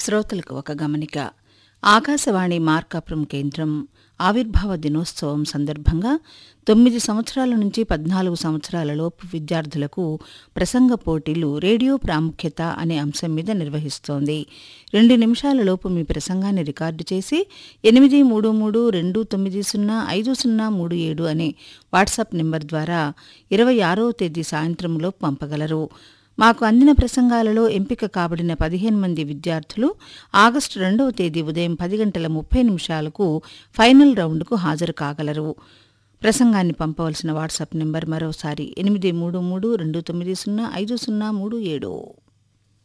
శ్రోతలకు ఒక గమనిక ఆకాశవాణి మార్కాపురం కేంద్రం ఆవిర్భావ దినోత్సవం సందర్భంగా తొమ్మిది సంవత్సరాల నుంచి పద్నాలుగు సంవత్సరాల లోపు విద్యార్థులకు ప్రసంగ పోటీలు రేడియో ప్రాముఖ్యత అనే అంశం మీద నిర్వహిస్తోంది రెండు నిమిషాల లోపు మీ ప్రసంగాన్ని రికార్డు చేసి ఎనిమిది మూడు మూడు రెండు తొమ్మిది సున్నా ఐదు సున్నా మూడు ఏడు అనే వాట్సాప్ నెంబర్ ద్వారా ఇరవై ఆరవ తేదీ సాయంత్రంలోపు పంపగలరు మాకు అందిన ప్రసంగాలలో ఎంపిక కాబడిన పదిహేను మంది విద్యార్థులు ఆగస్టు రెండవ తేదీ ఉదయం పది గంటల ముప్పై నిమిషాలకు ఫైనల్ రౌండ్కు హాజరు కాగలరు ప్రసంగాన్ని పంపవలసిన వాట్సాప్ నెంబర్ మరోసారి ఎనిమిది మూడు మూడు రెండు తొమ్మిది సున్నా ఐదు సున్నా మూడు ఏడు